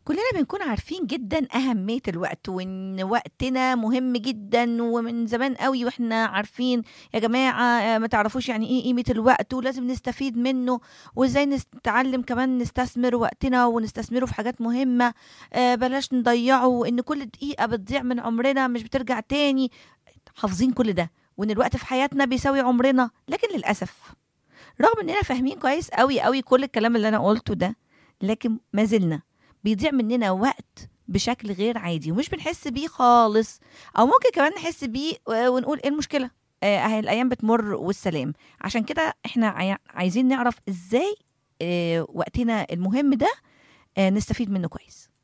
كلنا بنكون عارفين جدا أهمية الوقت وإن وقتنا مهم جدا ومن زمان قوي وإحنا عارفين يا جماعة آه، ما تعرفوش يعني إيه قيمة الوقت ولازم نستفيد منه وإزاي نتعلم كمان نستثمر وقتنا ونستثمره في حاجات مهمة آه، بلاش نضيعه وإن كل دقيقة بتضيع من عمرنا مش بترجع تاني حافظين كل ده وإن الوقت في حياتنا بيساوي عمرنا لكن للأسف رغم إننا فاهمين كويس قوي قوي كل الكلام اللي أنا قلته ده لكن ما زلنا بيضيع مننا وقت بشكل غير عادي ومش بنحس بيه خالص او ممكن كمان نحس بيه و- ونقول ايه المشكله آه، اهي الايام بتمر والسلام عشان كده احنا عاي- عايزين نعرف ازاي آه، وقتنا المهم ده آه، نستفيد منه كويس